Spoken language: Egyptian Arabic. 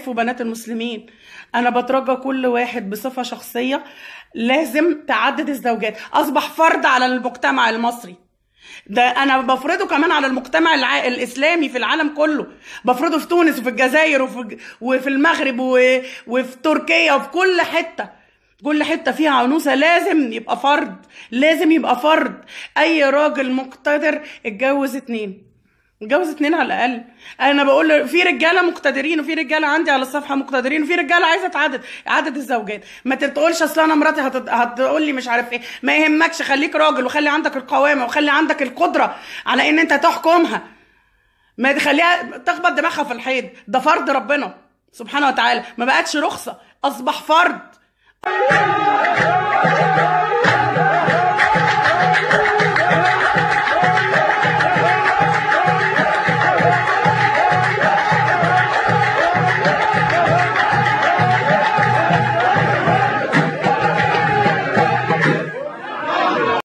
وبنات المسلمين انا بترجى كل واحد بصفه شخصيه لازم تعدد الزوجات اصبح فرض على المجتمع المصري ده انا بفرضه كمان على المجتمع الع... الاسلامي في العالم كله بفرضه في تونس وفي الجزائر وفي وفي المغرب و... وفي تركيا وفي كل حته كل حته فيها عنوسه لازم يبقى فرض لازم يبقى فرض اي راجل مقتدر اتجوز اتنين اتجوز اتنين على الاقل انا بقول في رجاله مقتدرين وفي رجاله عندي على الصفحه مقتدرين وفي رجاله عايزه تعدد عدد الزوجات ما تقولش اصل انا مراتي هتد... هتقول لي مش عارف ايه ما يهمكش خليك راجل وخلي عندك القوامه وخلي عندك القدره على ان انت تحكمها ما تخليها تخبط دماغها في الحيط ده فرض ربنا سبحانه وتعالى ما بقتش رخصه اصبح فرض